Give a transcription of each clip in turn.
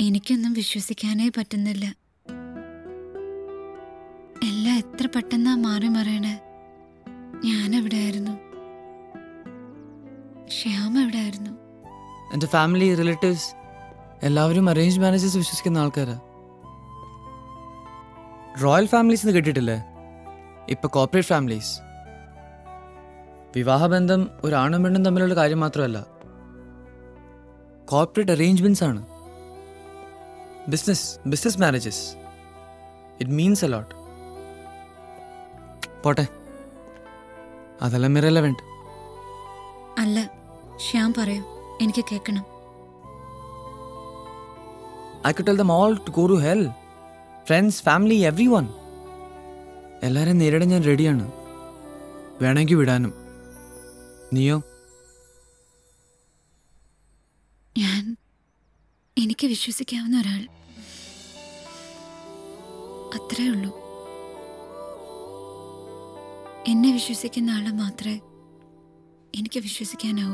എനിക്കൊന്നും വിശ്വസിക്കാനേ പറ്റുന്നില്ല എല്ലാം എത്ര പെട്ടെന്നാ മാറി മറിയണേ ഞാൻ എവിടെയായിരുന്നു ശ്യാം എവിടെയായിരുന്നു എൻ്റെ ഫാമിലി റിലേറ്റീവ്സ് എല്ലാവരും അറേഞ്ച് മാരേജസ് വിശ്വസിക്കുന്ന ആൾക്കാരാ റോയൽ ഫാമിലീസ് എന്ന് കേട്ടിട്ടില്ലേ ഇപ്പൊ കോർപ്പറേറ്റ് ഫാമിലീസ് വിവാഹബന്ധം ഒരു ആണും പെണ്ണും തമ്മിലുള്ള കാര്യം മാത്രമല്ല കോർപ്പറേറ്റ് അറേഞ്ച്മെന്റ്സ് ആണ് business business marriages it means a lot പോട്ടെ അതെല്ലാം ഇറലവെന്റ് അല്ല ശ്യാം പറയൂ എനിക്ക് കേൾക്കണം I could tell them all to go to hell. Friends family everyone എല്ലാവരെയും നേരിടാൻ ഞാൻ റെഡിയാണ് വേണമെങ്കിൽ വിടാനും നീയോ ഞാൻ എനിക്ക് വിശ്വസിക്കാവുന്ന ഒരാൾ അത്രേ ഉള്ളൂ എന്നെ വിശ്വസിക്കുന്ന ആളെ മാത്രമേ എനിക്ക് വിശ്വസിക്കാനാവൂ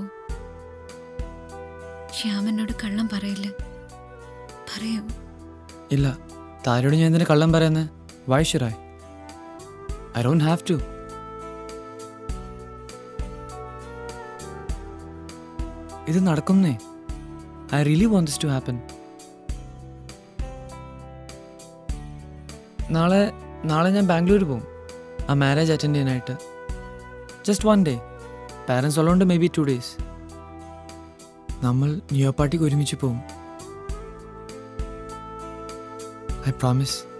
ശ്യാമനോട് കള്ളം പറയില്ല പറയൂ ഇല്ല താരോട് ഞാൻ എന്തിനാ കള്ളം പറയുന്നത് വൈ ഷുറായി ഐ ഡോണ്ട് ഹാവ് ടു ഇത് നടക്കുന്നേ I really want this to happen നാളെ നാളെ ഞാൻ ബാംഗ്ലൂർ പോകും ആ മാരേജ് അറ്റൻഡ് ചെയ്യാനായിട്ട് ജസ്റ്റ് വൺ ഡേ പാരൻസ് ഉള്ളതുകൊണ്ട് മേ ബി ടു ഡേയ്സ് നമ്മൾ ന്യൂ ഇയർ പാർട്ടിക്ക് ഒരുമിച്ച് പോകും ഐ പ്രോമിസ്